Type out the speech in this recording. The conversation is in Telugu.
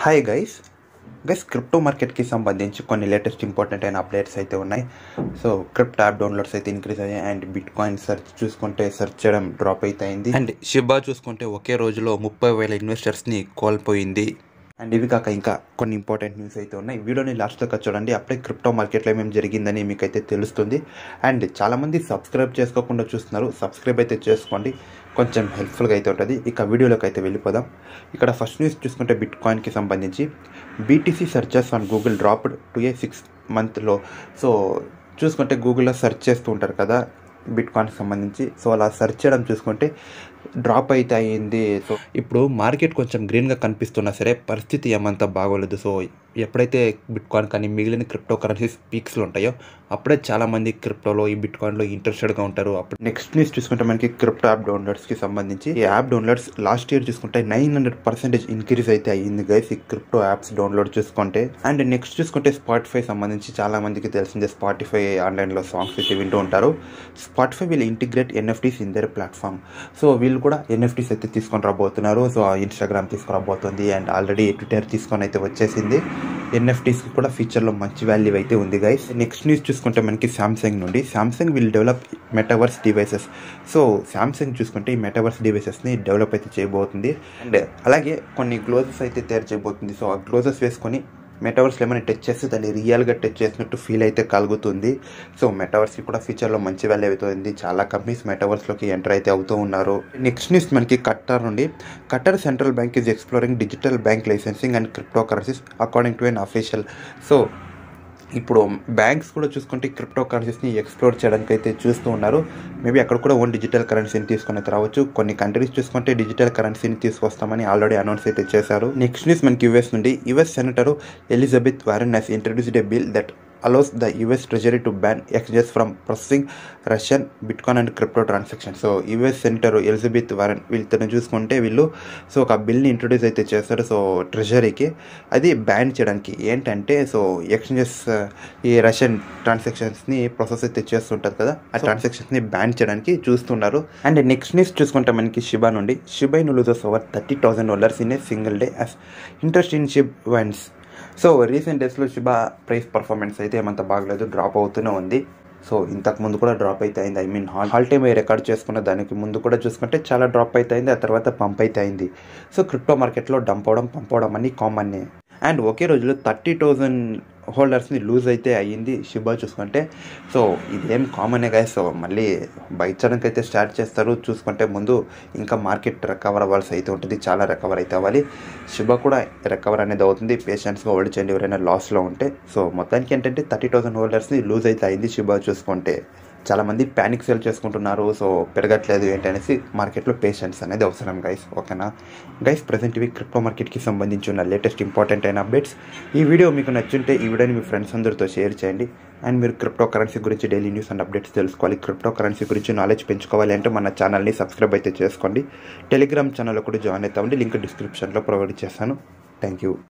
హాయ్ గైస్ గైస్ క్రిప్టో మార్కెట్కి సంబంధించి కొన్ని లేటెస్ట్ ఇంపార్టెంట్ అయిన అప్డేట్స్ అయితే ఉన్నాయి సో క్రిప్టో యాప్ డౌన్లోడ్స్ అయితే ఇంక్రీజ్ అయ్యాయి అండ్ బిట్ కాయిన్ సెర్చ్ చూసుకుంటే సెర్చ్ చేయడం డ్రాప్ అయితే అయింది అండ్ షిబా చూసుకుంటే ఒకే రోజులో ముప్పై వేల ఇన్వెస్టర్స్ని కోల్పోయింది అండ్ ఇవి కాక ఇంకా కొన్ని ఇంపార్టెంట్ న్యూస్ అయితే ఉన్నాయి వీడియోని లాస్ట్ దాకా చూడండి అప్పుడే క్రిప్టో మార్కెట్లో ఏమేమి జరిగిందని మీకైతే తెలుస్తుంది అండ్ చాలామంది సబ్స్క్రైబ్ చేసుకోకుండా చూస్తున్నారు సబ్స్క్రైబ్ అయితే చేసుకోండి కొంచెం హెల్ప్ఫుల్గా అయితే ఉంటుంది ఇక వీడియోలోకి అయితే వెళ్ళిపోదాం ఇక్కడ ఫస్ట్ న్యూస్ చూసుకుంటే బిట్ కాయిన్కి సంబంధించి BTC searches on Google dropped to a six మంత్లో సో చూసుకుంటే గూగుల్లో సెర్చ్ చేస్తూ ఉంటారు కదా బిట్ కాయిన్కి సంబంధించి సో అలా సెర్చ్ చేయడం చూసుకుంటే డ్రాప్ అయితే అయ్యింది సో ఇప్పుడు మార్కెట్ కొంచెం గ్రీన్గా కనిపిస్తున్నా సరే పరిస్థితి ఏమంత బాగోలేదు సో ఎప్పుడైతే బిట్ కాయిన్ కానీ మిగిలిన క్రిప్టో కరెన్సీస్ పీక్స్లో ఉంటాయో అప్పుడే చాలామంది క్రిప్టోలో ఈ బిట్ కాయిన్లో ఇంట్రెస్టెడ్గా ఉంటారు అప్పుడు నెక్స్ట్ న్యూస్ చూసుకుంటే మనకి క్రిప్టో యాప్ డౌన్లోడ్స్కి సంబంధించి ఈ యాప్ డౌన్లోడ్స్ లాస్ట్ ఇయర్ చూసుకుంటే నైన్ హండ్రెడ్ పర్సెంటేజ్ ఇంక్రీజ్ అయితే అయ్యింది గైస్ ఈ క్రిప్టో యాప్స్ డౌన్లోడ్ చూసుకుంటే అండ్ నెక్స్ట్ చూసుకుంటే స్పాటిఫై సంబంధించి చాలా మందికి తెలిసిందే స్పాటిఫై ఆన్లైన్లో సాంగ్స్ అయితే వింటూ ఉంటారు స్పాటిఫై వీళ్ళు integrate NFTs in their platform so వీళ్ళు కూడా ఎన్ఎఫ్టీస్ అయితే తీసుకొని రాబోతున్నారు సో ఇన్స్టాగ్రామ్ తీసుకురాబోతుంది అండ్ ఆల్రెడీ ట్విట్టర్ తీసుకొని అయితే వచ్చేసింది ఎన్ఎఫ్టీస్కి కూడా ఫ్యూచర్లో మంచి వాల్యూ అయితే ఉంది గైస్ నెక్స్ట్ న్యూస్ చూసుకుంటే మనకి శాంసంగ్ నుండి Samsung will develop metaverse devices so Samsung చూసుకుంటే ఈ మెటావర్స్ డివైసెస్ని డెవలప్ అయితే చేయబోతుంది అండ్ అలాగే కొన్ని గ్లోజెస్ అయితే తయారు చేయబోతుంది సో ఆ గ్లోజెస్ వేసుకొని మెటావర్స్లో ఏమైనా టచ్ చేస్తే దాన్ని రియల్గా టచ్ చేసినట్టు ఫీల్ అయితే కలుగుతుంది సో మెటావర్స్కి కూడా ఫ్యూచర్లో మంచి వాల్యూ అవుతుంది చాలా కంపెనీస్ మెటావర్స్లోకి ఎంటర్ అయితే అవుతూ ఉన్నారు నెక్స్ట్ న్యూస్ మనకి కట్టార్ నుండి Qatar central bank is exploring digital bank licensing and crypto currencies according to an official so ఇప్పుడు బ్యాంక్స్ కూడా చూసుకుంటే క్రిప్టో కరెన్సీస్ని ఎక్స్ప్లోర్ చేయడానికి అయితే చూస్తూ ఉన్నారు మేబీ అక్కడ కూడా ఓన్ డిజిటల్ కరెన్సీని తీసుకొని అయితే రావచ్చు కొన్ని కంట్రీస్ చూసుకుంటే డిజిటల్ కరెన్సీని తీసుకొస్తామని ఆల్రెడీ అనౌన్స్ అయితే చేశారు నెక్స్ట్ న్యూస్ మనకి యుఎస్ నుండి US senator Elizabeth Warren has introduced a bill that allows the US Treasury to ban exchanges from processing Russian Bitcoin and crypto transactions. So US senator Elizabeth Warren వీళ్ళతో చూసుకుంటే వీళ్ళు సో ఒక బిల్ని ఇంట్రొడ్యూస్ అయితే చేస్తారు సో ట్రెజరీకి అది బ్యాన్ చేయడానికి ఏంటంటే సో ఎక్స్చేంజెస్ ఈ రష్యన్ ట్రాన్సాక్షన్స్ని ప్రాసెస్ అయితే చేస్తుంటారు కదా ఆ ట్రాన్సాక్షన్స్ని బ్యాన్ చేయడానికి చూస్తున్నారు అండ్ నెక్స్ట్ న్యూస్ చూసుకుంటే మనకి షిబా నుండి Shiba Inu losers over thirty thousand dollars in a single day as interest in Shib wanes so recent డేస్లో శిబా ప్రైస్ పర్ఫార్మెన్స్ అయితే ఏమంత బాగలేదు డ్రాప్ అవుతూనే ఉంది సో ఇంతకు ముందు కూడా డ్రాప్ అయితే అయింది I mean all all time record చేసుకున్న దానికి ముందు కూడా చూసుకుంటే చాలా డ్రాప్ అయితే అయింది ఆ తర్వాత పంప్ అయితే అయింది సో క్రిప్టో మార్కెట్లో డంప్ అవడం పంప్ అవడం అన్ని కామన్నే అండ్ ఒకే రోజులో థర్టీ థౌజండ్ హోల్డర్స్ని లూజ్ అయితే అయ్యింది శిబా చూసుకుంటే సో ఇదేం కామనే గా సో మళ్ళీ బయట చేయడానికి అయితే స్టార్ట్ చేస్తారు చూసుకుంటే ముందు ఇంకా మార్కెట్ రికవర్ అవ్వాల్సి అయితే ఉంటుంది చాలా రికవర్ అయితే అవ్వాలి శిబా కూడా రికవర్ అనేది అవుతుంది పేషెంట్స్గా హోల్డ్ చేయండి ఎవరైనా లాస్లో ఉంటే సో మొత్తానికి ఏంటంటే థర్టీ థౌసండ్ హోల్డర్స్ని లూజ్ అయితే అయింది శిబా చూసుకుంటే చాలామంది ప్యానిక్ సేల్ చేసుకుంటున్నారు సో పెరగట్లేదు ఏంటనేసి మార్కెట్లో పేషెన్స్ అనేది అవసరం గైస్ ఓకేనా గైస్ ప్రజెంట్ ఇవి క్రిప్టో మార్కెట్కి సంబంధించి ఉన్న లేటెస్ట్ ఇంపార్టెంట్ అయిన అప్డేట్స్ ఈ వీడియో మీకు నచ్చుంటే ఈ వీడియోని మీ ఫ్రెండ్స్ అందరితో షేర్ చేయండి అండ్ మీరు క్రిప్టో కరెన్సీ గురించి డైలీ న్యూస్ అండ్ అప్డేట్స్ తెలుసుకోవాలి క్రిప్టో కరెన్సీ గురించి నాలెడ్జ్ పెంచుకోవాలి అంటే మన ఛానల్ని సబ్స్క్రైబ్ అయితే చేసుకోండి టెలిగ్రామ్ ఛానల్లో కూడా జాయిన్ అవుతామండి లింక్ డిస్క్రిప్షన్లో ప్రొవైడ్ చేస్తాను థ్యాంక్ యూ